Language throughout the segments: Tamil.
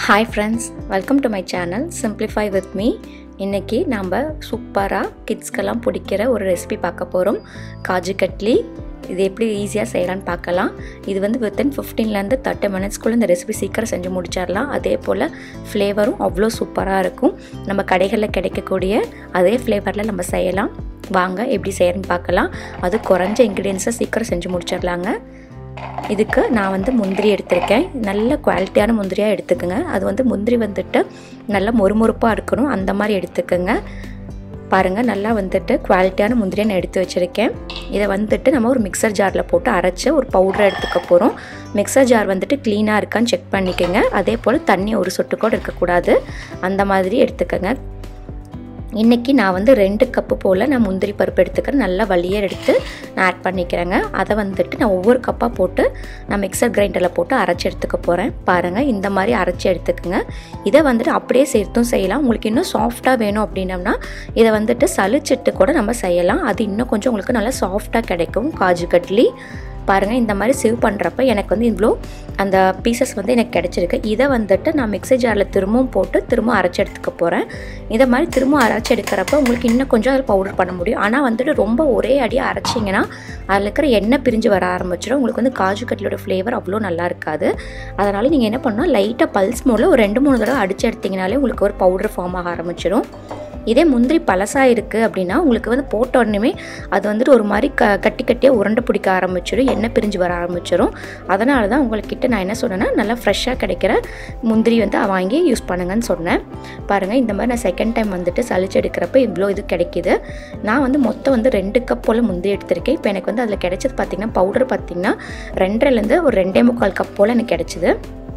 hi friends welcome to my channel simplify with me இன்றைக்கி நாம் சூப்பராக கிட்ஸ்க்கெல்லாம் பிடிக்கிற ஒரு ரெசிபி பார்க்க போகிறோம் காஜு கட்லி இது எப்படி ஈஸியாக செய்யலான்னு பார்க்கலாம் இது வந்து வித்தின் ஃபிஃப்டீன்லேருந்து தேர்ட்டி மினிட்ஸ்க்குள்ளே இந்த ரெசிபி சீக்கிரம் செஞ்சு முடிச்சிடலாம் அதே போல் ஃப்ளேவரும் அவ்வளோ சூப்பராக இருக்கும் நம்ம கடைகளில் கிடைக்கக்கூடிய அதே ஃப்ளேவரில் நம்ம செய்யலாம் வாங்க எப்படி செய்யறேன்னு பார்க்கலாம் அது குறைஞ்ச இன்க்ரீடியன்ஸை சீக்கிரம் செஞ்சு முடிச்சிடலாங்க இதுக்கு நான் வந்து முந்திரி எடுத்திருக்கேன் நல்ல குவாலிட்டியான முந்திரியாக எடுத்துக்கோங்க அது வந்து முந்திரி வந்துட்டு நல்லா மொறுமொறுப்பாக இருக்கணும் அந்த மாதிரி எடுத்துக்கோங்க பாருங்கள் நல்லா வந்துட்டு குவாலிட்டியான முந்திரியை நான் எடுத்து வச்சுருக்கேன் இதை வந்துட்டு நம்ம ஒரு மிக்சர் ஜாரில் போட்டு அரைச்சி ஒரு பவுடரை எடுத்துக்க போகிறோம் மிக்சர் ஜார் வந்துட்டு க்ளீனாக இருக்கான்னு செக் பண்ணிக்கோங்க அதே போல் தண்ணி ஒரு சொட்டு கூட இருக்கக்கூடாது அந்த மாதிரி எடுத்துக்கோங்க இன்றைக்கி நான் வந்து ரெண்டு கப்பு போல் நான் முந்திரி பருப்பு எடுத்துக்கிறேன் நல்லா வழியாக எடுத்து நான் ஆட் பண்ணிக்கிறேங்க அதை வந்துட்டு நான் ஒவ்வொரு கப்பாக போட்டு நான் மிக்சர் கிரைண்டரில் போட்டு அரைச்சி எடுத்துக்க போகிறேன் பாருங்கள் இந்த மாதிரி அரைச்சி எடுத்துக்கோங்க இதை வந்துட்டு அப்படியே சேர்த்தும் செய்யலாம் உங்களுக்கு இன்னும் சாஃப்டாக வேணும் அப்படின்னம்னா இதை வந்துட்டு சளிச்சிட்டு கூட நம்ம செய்யலாம் அது இன்னும் கொஞ்சம் உங்களுக்கு நல்லா சாஃப்டாக கிடைக்கும் காஜு கட்லி பாருங்கள் இந்த மாதிரி சேவ் பண்ணுறப்ப எனக்கு வந்து இவ்வளோ அந்த பீசஸ் வந்து எனக்கு கிடச்சிருக்கு இதை வந்துட்டு நான் மிக்ஸி ஜாரில் திரும்பவும் போட்டு திரும்ப அரைச்சி எடுத்துக்க போகிறேன் இதை மாதிரி திரும்ப அரைச்சி எடுக்கிறப்ப உங்களுக்கு இன்னும் கொஞ்சம் அதில் பவுடர் பண்ண முடியும் ஆனால் வந்துட்டு ரொம்ப ஒரே அடியாக அரைச்சிங்கன்னா அதில் இருக்கிற எண்ணெய் பிரிஞ்சு வர ஆரம்பிச்சிடும் உங்களுக்கு வந்து காஜு கட்லியோட ஃப்ளேவர் அவ்வளோ நல்லா இருக்காது அதனால் நீங்கள் என்ன பண்ணால் லைட்டாக பல்ஸ் மோடில் ஒரு ரெண்டு மூணு தடவை அடித்து எடுத்திங்கனாலே உங்களுக்கு ஒரு பவுடர் ஃபார்ம் ஆக ஆரம்பிச்சிடும் இதே முந்திரி பழசாக இருக்குது அப்படின்னா உங்களுக்கு வந்து போட்ட உடனே அது வந்துட்டு ஒரு மாதிரி க கட்டி கட்டியாக உருண்டை பிடிக்க ஆரம்பிச்சிடும் எண்ணெய் பிரிஞ்சு வர ஆரம்பிச்சிடும் அதனால தான் உங்கள்கிட்ட நான் என்ன சொன்னேன்னா நல்லா ஃப்ரெஷ்ஷாக கிடைக்கிற முந்திரி வந்து வாங்கி யூஸ் பண்ணுங்கன்னு சொன்னேன் பாருங்கள் இந்த மாதிரி நான் செகண்ட் டைம் வந்துட்டு சளிச்சு எடுக்கிறப்ப இவ்வளோ இது கிடைக்கிது நான் வந்து மொத்தம் வந்து ரெண்டு கப் போல் முந்திரி எடுத்திருக்கேன் இப்போ எனக்கு வந்து அதில் கிடைச்சது பார்த்திங்கன்னா பவுடர் பார்த்திங்கன்னா ரெண்டரைலேருந்து ஒரு ரெண்டே முக்கால் கப் போல் எனக்கு கிடைச்சிது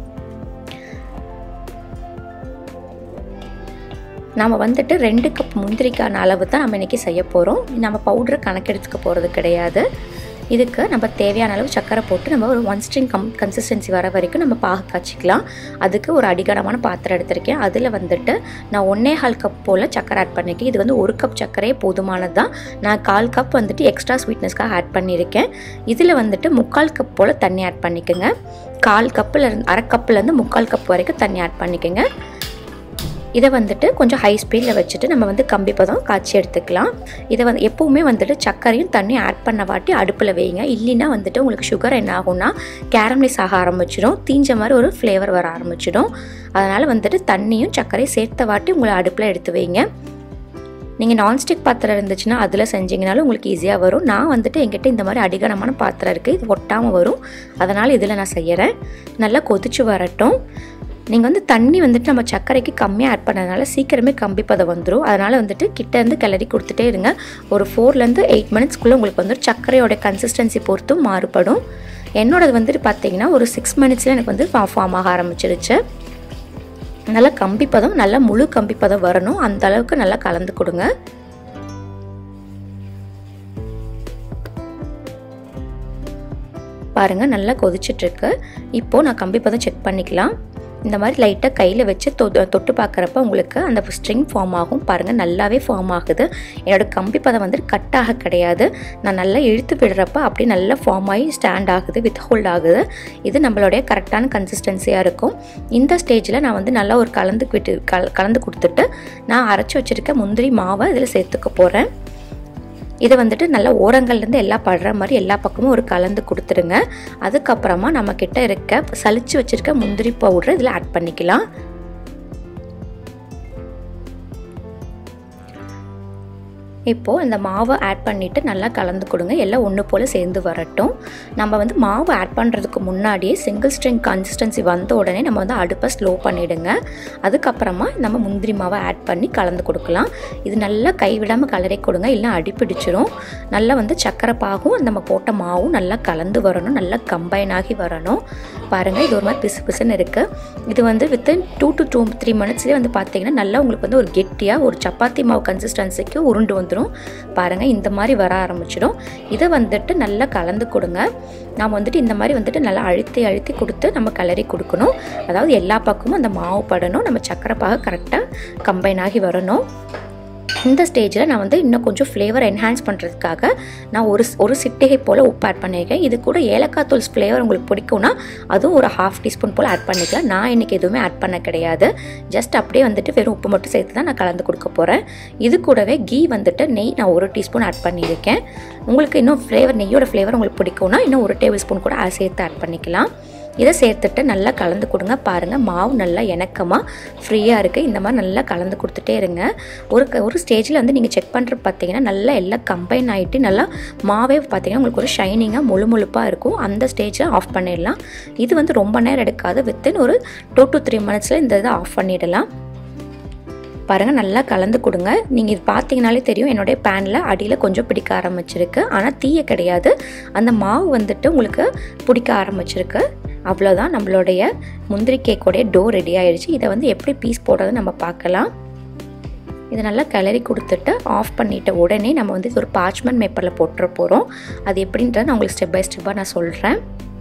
நம்ம வந்துட்டு ரெண்டு கப் முந்திரிக்கான அளவு தான் நம்ம இன்றைக்கி செய்ய போகிறோம் நம்ம பவுடரை கணக்கெடுத்துக்க போகிறது கிடையாது இதுக்கு நம்ம தேவையான அளவு சக்கரை போட்டு நம்ம ஒரு ஒன் ஸ்ட்ரிங் கம் கன்சிஸ்டன்சி வர வரைக்கும் நம்ம பாகு காய்ச்சிக்கலாம் அதுக்கு ஒரு அடிகனமான பாத்திரம் எடுத்திருக்கேன் அதில் வந்துட்டு நான் ஒன்னே கால் கப் போல் சக்கரை ஆட் பண்ணியிருக்கேன் இது வந்து ஒரு கப் சக்கரையே போதுமானது தான் நான் கால் கப் வந்துட்டு எக்ஸ்ட்ரா ஸ்வீட்னஸ்க்காக ஆட் பண்ணியிருக்கேன் இதில் வந்துட்டு முக்கால் கப் போல் தண்ணி ஆட் பண்ணிக்கோங்க கால் கப்பில் இருந்து அரை கப்புலேருந்து முக்கால் கப் வரைக்கும் தண்ணி ஆட் பண்ணிக்கோங்க இதை வந்துட்டு கொஞ்சம் ஹை ஸ்பீடில் வச்சுட்டு நம்ம வந்து கம்பி பதம் காய்ச்சி எடுத்துக்கலாம் இதை வந்து எப்போவுமே வந்துட்டு சர்க்கரையும் தண்ணியும் ஆட் பண்ண வாட்டி அடுப்பில் வைங்க இல்லைன்னா வந்துட்டு உங்களுக்கு சுகர் என்ன ஆகும்னா கேரமலைஸ் ஆக ஆரம்பிச்சிடும் தீஞ்ச மாதிரி ஒரு ஃப்ளேவர் வர ஆரம்பிச்சிடும் அதனால் வந்துட்டு தண்ணியும் சர்க்கரையும் சேர்த்த வாட்டி உங்களை அடுப்பில் எடுத்து வைங்க நீங்கள் நான்ஸ்டிக் பாத்திரம் இருந்துச்சுன்னா அதில் செஞ்சிங்கனாலும் உங்களுக்கு ஈஸியாக வரும் நான் வந்துட்டு எங்கிட்ட இந்த மாதிரி அடிகனமான பாத்திரம் இருக்குது இது ஒட்டாமல் வரும் அதனால் இதில் நான் செய்கிறேன் நல்லா கொதிச்சு வரட்டும் நீங்கள் வந்து தண்ணி வந்துட்டு நம்ம சர்க்கரைக்கு கம்மியாக ஆட் பண்ணதுனால சீக்கிரமே கம்பி பதம் வந்துடும் அதனால் வந்துட்டு கிட்டேருந்து கிளறி கொடுத்துட்டே இருங்க ஒரு ஃபோர்லேருந்து எயிட் மினிட்ஸ்க்குள்ளே உங்களுக்கு வந்துட்டு சர்க்கரையோட கன்சிஸ்டன்சி பொறுத்தும் மாறுபடும் என்னோடது வந்துட்டு பார்த்தீங்கன்னா ஒரு சிக்ஸ் மினிட்ஸில் எனக்கு வந்து ஃபார்ம் ஆக ஆரம்பிச்சிருச்சு நல்லா கம்பி பதம் நல்லா முழு கம்பி பதம் வரணும் அந்த அளவுக்கு நல்லா கலந்து கொடுங்க பாருங்கள் நல்லா கொதிச்சிட்ருக்கு இப்போது நான் கம்பி பதம் செக் பண்ணிக்கலாம் இந்த மாதிரி லைட்டாக கையில் வச்சு தொ தொட்டு பார்க்குறப்ப உங்களுக்கு அந்த ஸ்ட்ரிங் ஃபார்ம் ஆகும் பாருங்கள் நல்லாவே ஃபார்ம் ஆகுது என்னோடய கம்பி பதம் வந்துட்டு கட்டாக கிடையாது நான் நல்லா இழுத்து விடுறப்ப அப்படியே நல்லா ஃபார்ம் ஆகி ஸ்டாண்ட் ஆகுது வித் ஹோல்ட் ஆகுது இது நம்மளுடைய கரெக்டான கன்சிஸ்டன்சியாக இருக்கும் இந்த ஸ்டேஜில் நான் வந்து நல்லா ஒரு கலந்து விட்டு கல கலந்து கொடுத்துட்டு நான் அரைச்சி வச்சுருக்க முந்திரி மாவை இதில் சேர்த்துக்க போகிறேன் இதை வந்துட்டு நல்லா ஓரங்கள்லேருந்து எல்லாம் படுற மாதிரி எல்லா பக்கமும் ஒரு கலந்து கொடுத்துருங்க அதுக்கப்புறமா நம்மக்கிட்ட இருக்க சளிச்சு வச்சுருக்க முந்திரி பவுடர் இதில் ஆட் பண்ணிக்கலாம் இப்போது இந்த மாவை ஆட் பண்ணிவிட்டு நல்லா கலந்து கொடுங்க எல்லாம் ஒன்று போல் சேர்ந்து வரட்டும் நம்ம வந்து மாவு ஆட் பண்ணுறதுக்கு முன்னாடியே சிங்கிள் ஸ்ட்ரிங் கன்சிஸ்டன்சி வந்த உடனே நம்ம வந்து அடுப்பை ஸ்லோ பண்ணிவிடுங்க அதுக்கப்புறமா நம்ம முந்திரி மாவை ஆட் பண்ணி கலந்து கொடுக்கலாம் இது நல்லா கைவிடாமல் கலரை கொடுங்க இல்லை அடிப்பிடிச்சிரும் நல்லா வந்து சக்கரை பாகும் நம்ம போட்ட மாவும் நல்லா கலந்து வரணும் நல்லா கம்பைன் ஆகி வரணும் பாருங்கள் இது ஒரு மாதிரி பிசு பிசுன்னு இருக்குது இது வந்து within two to two three மினிட்ஸ்லேயே வந்து பார்த்தீங்கன்னா நல்லா உங்களுக்கு வந்து ஒரு கெட்டியாக ஒரு சப்பாத்தி மாவு கன்சிஸ்டன்சிக்கு உருண்டு வந்துடும் பாருங்கள் இந்த மாதிரி வர ஆரம்பிச்சிடும் இதை வந்துட்டு நல்லா கலந்து கொடுங்க நாம் வந்துட்டு இந்த மாதிரி வந்துட்டு நல்லா அழுத்தி அழுத்தி கொடுத்து நம்ம கலரி கொடுக்கணும் அதாவது எல்லா பக்கமும் அந்த மாவு படணும் நம்ம சக்கரை பாக கரெக்டாக கம்பைன் ஆகி வரணும் இந்த ஸ்டேஜில் நான் வந்து இன்னும் கொஞ்சம் ஃப்ளேவர் என்ஹான்ஸ் பண்ணுறதுக்காக நான் ஒரு ஒரு சிட்டிகை போல் உப்பு ஆட் பண்ணியிருக்கேன் இது கூட ஏலக்காய் தூள் ஃப்ளேவர் உங்களுக்கு பிடிக்கும்னா அதுவும் ஒரு ஹாஃப் டீஸ்பூன் போல் ஆட் பண்ணிக்கலாம் நான் இன்றைக்கி எதுவுமே ஆட் பண்ண கிடையாது ஜஸ்ட் அப்படியே வந்துட்டு வெறும் உப்பு மட்டும் சேர்த்து தான் நான் கலந்து கொடுக்க போகிறேன் இது கூடவே கீ வந்துட்டு நெய் நான் ஒரு டீஸ்பூன் ஆட் பண்ணியிருக்கேன் உங்களுக்கு இன்னும் ஃப்ளேவர் நெய்யோட ஃப்ளேவர் உங்களுக்கு பிடிக்கும்னா இன்னும் ஒரு டேபிள் ஸ்பூன் கூட சேர்த்து ஆட் பண்ணிக்கலாம் இதை சேர்த்துட்டு நல்லா கலந்து கொடுங்க பாருங்கள் மாவு நல்லா இணக்கமாக ஃப்ரீயாக இருக்குது இந்த மாதிரி நல்லா கலந்து கொடுத்துட்டே இருங்க ஒரு ஒரு ஸ்டேஜில் வந்து நீங்கள் செக் பண்ணுறது பார்த்தீங்கன்னா நல்லா எல்லாம் கம்பைன் ஆகிட்டு நல்லா மாவே பார்த்தீங்கன்னா உங்களுக்கு ஒரு ஷைனிங்காக முழு முழுப்பாக இருக்கும் அந்த ஸ்டேஜில் ஆஃப் பண்ணிடலாம் இது வந்து ரொம்ப நேரம் எடுக்காது வித்தின் ஒரு டூ டு த்ரீ மினிட்ஸில் இந்த இதை ஆஃப் பண்ணிடலாம் பாருங்கள் நல்லா கலந்து கொடுங்க நீங்கள் இது பார்த்தீங்கனாலே தெரியும் என்னுடைய பேனில் அடியில் கொஞ்சம் பிடிக்க ஆரம்பிச்சிருக்கு ஆனால் தீய கிடையாது அந்த மாவு வந்துட்டு உங்களுக்கு பிடிக்க ஆரம்பிச்சிருக்கு அவ்வளோதான் நம்மளுடைய முந்திரி கேக்கோடைய டோ ரெடி ஆயிடுச்சு இதை வந்து எப்படி பீஸ் போடுறது நம்ம பார்க்கலாம் இதை நல்லா கிளறி கொடுத்துட்டு ஆஃப் பண்ணிட்ட உடனே நம்ம வந்து இது ஒரு பார்ச்மெண்ட் பேப்பரில் போட்டுற போகிறோம் அது எப்படின்றத நான் உங்களுக்கு ஸ்டெப் பை ஸ்டெப்பாக நான் சொல்கிறேன்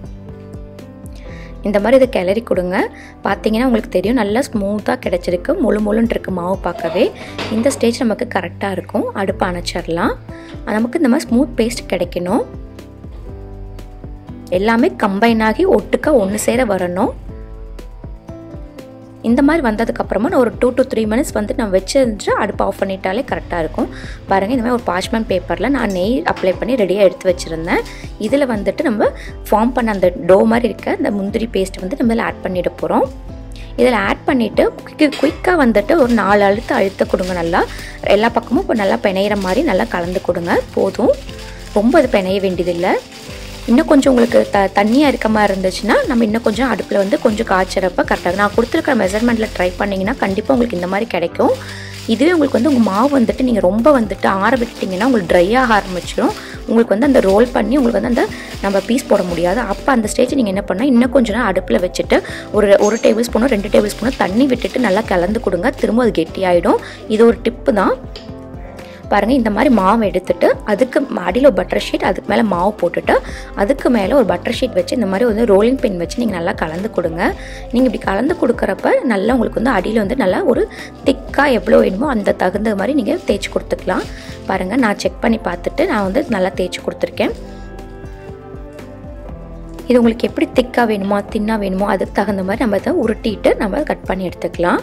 இந்த மாதிரி இதை கிளறி கொடுங்க பார்த்தீங்கன்னா உங்களுக்கு தெரியும் நல்லா ஸ்மூத்தாக கிடச்சிருக்கு முழு முழுன்னு இருக்கு மாவு பார்க்கவே இந்த ஸ்டேஜ் நமக்கு கரெக்டாக இருக்கும் அடுப்பு அணைச்சிடலாம் நமக்கு இந்த மாதிரி ஸ்மூத் பேஸ்ட் கிடைக்கணும் எல்லாமே கம்பைன் ஆகி ஒட்டுக்க ஒன்று சேர வரணும் இந்த மாதிரி வந்ததுக்கப்புறமா நான் ஒரு டூ டு த்ரீ மினிட்ஸ் வந்து நான் வச்சிருந்து அடுப்பு ஆஃப் பண்ணிட்டாலே கரெக்டாக இருக்கும் பாருங்கள் இந்த மாதிரி ஒரு பார்ச்மெண்ட் பேப்பரில் நான் நெய் அப்ளை பண்ணி ரெடியாக எடுத்து வச்சுருந்தேன் இதில் வந்துட்டு நம்ம ஃபார்ம் பண்ண அந்த டோ மாதிரி இருக்க அந்த முந்திரி பேஸ்ட் வந்து நம்ம இதில் ஆட் பண்ணிட போகிறோம் இதில் ஆட் பண்ணிவிட்டு குயிக்கு குயிக்காக வந்துட்டு ஒரு நாலு அழுத்து அழுத்த கொடுங்க நல்லா எல்லா பக்கமும் இப்போ நல்லா பிணையிற மாதிரி நல்லா கலந்து கொடுங்க போதும் ரொம்ப அது பிணைய வேண்டியதில்லை இன்னும் கொஞ்சம் உங்களுக்கு த தண்ணியாக இருக்க மாதிரி இருந்துச்சுன்னா நம்ம இன்னும் கொஞ்சம் அடுப்பில் வந்து கொஞ்சம் காய்ச்சறப்ப கரெக்டாக நான் கொடுத்துருக்கிற மெஷர்மெண்ட்டில் ட்ரை பண்ணிங்கன்னா கண்டிப்பாக உங்களுக்கு இந்த மாதிரி கிடைக்கும் இதுவே உங்களுக்கு வந்து உங்கள் மாவு வந்துட்டு நீங்கள் ரொம்ப வந்துட்டு ஆற விட்டுட்டிங்கன்னா உங்களுக்கு ட்ரை ஆக ஆரம்பிச்சிடும் உங்களுக்கு வந்து அந்த ரோல் பண்ணி உங்களுக்கு வந்து அந்த நம்ம பீஸ் போட முடியாது அப்போ அந்த ஸ்டேஜ் நீங்கள் என்ன பண்ணால் இன்னும் கொஞ்சம் நேரம் அடுப்பில் வச்சுட்டு ஒரு ஒரு டேபிள் ஸ்பூனோ ரெண்டு டேபிள் ஸ்பூனோ தண்ணி விட்டுட்டு நல்லா கலந்து கொடுங்க திரும்ப அது கெட்டியாயிடும் இது ஒரு டிப்பு தான் பாருங்கள் இந்த மாதிரி மாவு எடுத்துட்டு அதுக்கு அடியில் ஒரு பட்டர் ஷீட் அதுக்கு மேலே மாவு போட்டுட்டு அதுக்கு மேலே ஒரு பட்டர் ஷீட் வச்சு இந்த மாதிரி வந்து ரோலிங் பின் வச்சு நீங்கள் நல்லா கலந்து கொடுங்க நீங்கள் இப்படி கலந்து கொடுக்குறப்ப நல்லா உங்களுக்கு வந்து அடியில் வந்து நல்லா ஒரு திக்காக எவ்வளோ வேணுமோ அந்த தகுந்த மாதிரி நீங்கள் தேய்ச்சி கொடுத்துக்கலாம் பாருங்கள் நான் செக் பண்ணி பார்த்துட்டு நான் வந்து நல்லா தேய்ச்சி கொடுத்துருக்கேன் இது உங்களுக்கு எப்படி திக்காக வேணுமோ தின்னாக வேணுமோ அதுக்கு தகுந்த மாதிரி நம்ம இதை உருட்டிட்டு நம்ம கட் பண்ணி எடுத்துக்கலாம்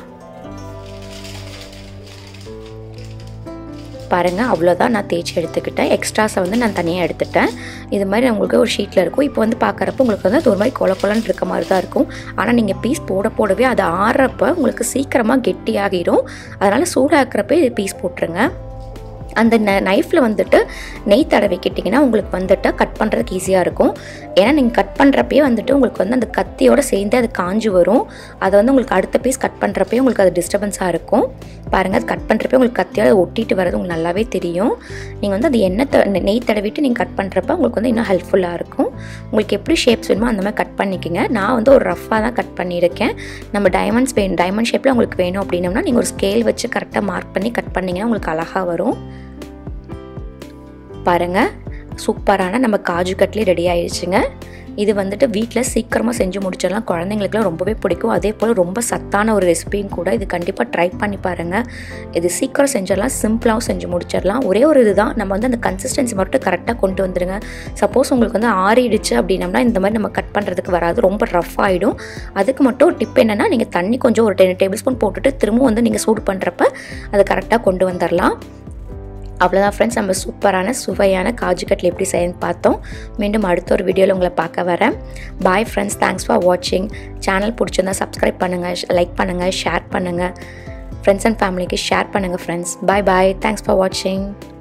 பாருங்கள் அவ்வளோதான் நான் தேய்ச்சி எடுத்துக்கிட்டேன் எக்ஸ்ட்ராஸை வந்து நான் தனியாக எடுத்துட்டேன் இது மாதிரி உங்களுக்கு ஒரு ஷீட்டில் இருக்கும் இப்போ வந்து பார்க்குறப்ப உங்களுக்கு வந்து அது ஒரு மாதிரி கொல கொலன்னு இருக்க மாதிரி தான் இருக்கும் ஆனால் நீங்கள் பீஸ் போட போடவே அது ஆறுறப்ப உங்களுக்கு சீக்கிரமாக கெட்டியாகிடும் அதனால் சூடாக்குறப்ப இது பீஸ் போட்டுருங்க அந்த ந நைஃப்பில் வந்துட்டு நெய் தடவிக்கிட்டிங்கன்னா உங்களுக்கு வந்துட்டு கட் பண்ணுறதுக்கு ஈஸியாக இருக்கும் ஏன்னா நீங்கள் கட் பண்ணுறப்பயே வந்துட்டு உங்களுக்கு வந்து அந்த கத்தியோடு சேர்ந்து அது காஞ்சு வரும் அதை வந்து உங்களுக்கு அடுத்த பீஸ் கட் பண்ணுறப்பயே உங்களுக்கு அது டிஸ்டர்பன்ஸாக இருக்கும் பாருங்கள் அது கட் பண்ணுறப்பே உங்களுக்கு கத்தியோட ஒட்டிட்டு வர்றது உங்களுக்கு நல்லாவே தெரியும் நீங்கள் வந்து அது எண்ணெய் த நெய் தடவிட்டு நீங்கள் கட் பண்ணுறப்ப உங்களுக்கு வந்து இன்னும் ஹெல்ப்ஃபுல்லாக இருக்கும் உங்களுக்கு எப்படி ஷேப்ஸ் வேணுமோ அந்த மாதிரி கட் பண்ணிக்கோங்க நான் வந்து ஒரு ரஃப்பாக தான் கட் பண்ணியிருக்கேன் நம்ம டைமண்ட்ஸ் வேணும் டைமண்ட் ஷேப்பில் உங்களுக்கு வேணும் அப்படின்னம்னா நீங்கள் ஒரு ஸ்கேல் வச்சு கரெக்டாக மார்க் பண்ணி கட் பண்ணிங்கன்னா உங்களுக்கு அழகாக வரும் பாருங்கள் சூப்பரான நம்ம காஜு கட்லி ரெடி ஆயிடுச்சுங்க இது வந்துட்டு வீட்டில் சீக்கிரமாக செஞ்சு முடிச்சிடலாம் குழந்தைங்களுக்குலாம் ரொம்பவே பிடிக்கும் அதே போல் ரொம்ப சத்தான ஒரு ரெசிபியும் கூட இது கண்டிப்பாக ட்ரை பண்ணி பாருங்கள் இது சீக்கிரம் செஞ்சிடலாம் சிம்பிளாகவும் செஞ்சு முடிச்சிடலாம் ஒரே ஒரு இதுதான் நம்ம வந்து அந்த கன்சிஸ்டன்சி மட்டும் கரெக்டாக கொண்டு வந்துடுங்க சப்போஸ் உங்களுக்கு வந்து ஆறிடுச்சு அப்படின்னம்னா இந்த மாதிரி நம்ம கட் பண்ணுறதுக்கு வராது ரொம்ப ரஃப் ஆகிடும் அதுக்கு மட்டும் ஒரு டிப் என்னென்னா நீங்கள் தண்ணி கொஞ்சம் ஒரு டென் டேபிள் ஸ்பூன் போட்டுட்டு திரும்பவும் வந்து நீங்கள் சூடு பண்ணுறப்ப அதை கரெக்டாக கொண்டு வந்துடலாம் அவ்வளோதான் ஃப்ரெண்ட்ஸ் நம்ம சூப்பரான சுவையான காஜு கட்லி எப்படி செய்யன்னு பார்த்தோம் மீண்டும் அடுத்த ஒரு வீடியோவில் உங்களை பார்க்க வரேன் பாய் ஃப்ரெண்ட்ஸ் தேங்க்ஸ் ஃபார் வாட்சிங் சேனல் பிடிச்சிருந்தா சப்ஸ்கிரைப் பண்ணுங்கள் லைக் பண்ணுங்கள் ஷேர் பண்ணுங்கள் ஃப்ரெண்ட்ஸ் அண்ட் ஃபேமிலிக்கு ஷேர் பண்ணுங்கள் friends bye bye thanks for வாட்சிங்